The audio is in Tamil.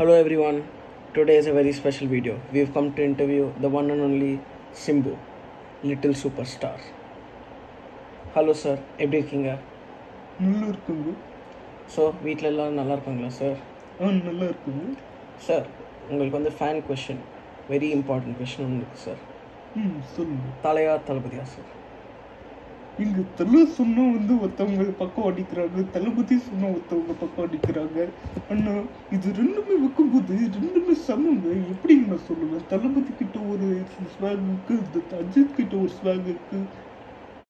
Hello everyone. Today is a very special video. We've come to interview the one and only Simbu, little superstar. Hello sir எப்படி இருக்கீங்க நல்லா இருக்குங்க ஸோ வீட்டில் எல்லாம் நல்லா இருக்காங்களா சார் ஆ நல்லா இருக்குங்க சார் உங்களுக்கு வந்து fan question very important question ஒன்று இருக்குது சார் ம் சொல்லுங்க தலையா தளபதியா சார் இங்க தலை சொன்னா வந்து ஒருத்தவங்க பக்கம் அடிக்கிறாங்க தளபதி சொன்னா ஒருத்தவங்க பக்கம் அடிக்கிறாங்க அண்ணா இது ரெண்டுமே வைக்கும்போது ரெண்டுமே சமங்க எப்படிங்க நான் சொல்லுவேன் தளபதி கிட்ட ஒரு ஸ்வாக் இருக்கு இந்த அஜித் கிட்ட ஒரு ஸ்வாக் இருக்கு